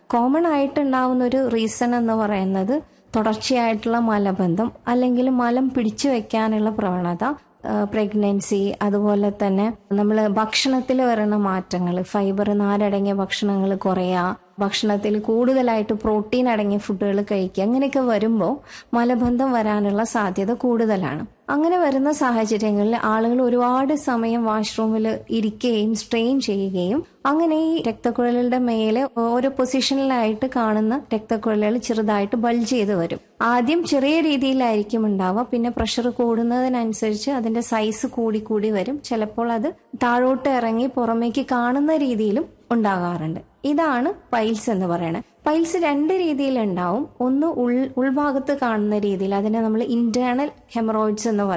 common ആയിട്ട് ഉണ്ടാവുന്ന ഒരു റീസൺ എന്ന് പറയുന്നത് തുടർച്ചയായിട്ടുള്ള മലബന്ധം അല്ലെങ്കിൽ മലം പിടിച്ചു വെക്കാനുള്ള പ്രവണത പ്രഗ്നൻസി അതുപോലെ തന്നെ നമ്മൾ ഭക്ഷണത്തിൽ വരുന്ന മാറ്റങ്ങൾ ഫൈബർ നാരടങ്ങിയ ഭക്ഷണങ്ങൾ കുറയാ ഭക്ഷണത്തിൽ കൂടുതലായിട്ട് പ്രോട്ടീൻ അടങ്ങിയ ഫുഡുകൾ കഴിക്കുക അങ്ങനെയൊക്കെ വരുമ്പോൾ മലബന്ധം വരാനുള്ള സാധ്യത കൂടുതലാണ് അങ്ങനെ വരുന്ന സാഹചര്യങ്ങളിൽ ആളുകൾ ഒരുപാട് സമയം വാഷ്റൂമിൽ ഇരിക്കുകയും സ്ട്രെയിൻ ചെയ്യുകയും അങ്ങനെ ഈ രക്തക്കുഴലുകളുടെ മേലെ ഓരോ പൊസിഷനിലായിട്ട് കാണുന്ന രക്തക്കുഴലുകൾ ചെറുതായിട്ട് ബൾജ് ചെയ്ത് വരും ആദ്യം ചെറിയ രീതിയിലായിരിക്കും ഉണ്ടാവുക പിന്നെ പ്രഷർ കൂടുന്നതിനനുസരിച്ച് അതിന്റെ സൈസ് കൂടി കൂടി വരും ചിലപ്പോൾ അത് താഴോട്ട് ഇറങ്ങി പുറമേക്ക് കാണുന്ന രീതിയിലും ഉണ്ടാകാറുണ്ട് ഇതാണ് പൈൽസ് എന്ന് പറയുന്നത് പൈൽസ് രണ്ട് രീതിയിൽ ഉണ്ടാവും ഒന്ന് ഉൾ ഉൾഭാഗത്ത് കാണുന്ന രീതിയിൽ അതിനെ നമ്മൾ ഇന്റേണൽ ഹെമറോയിഡ്സ് എന്ന് പറയും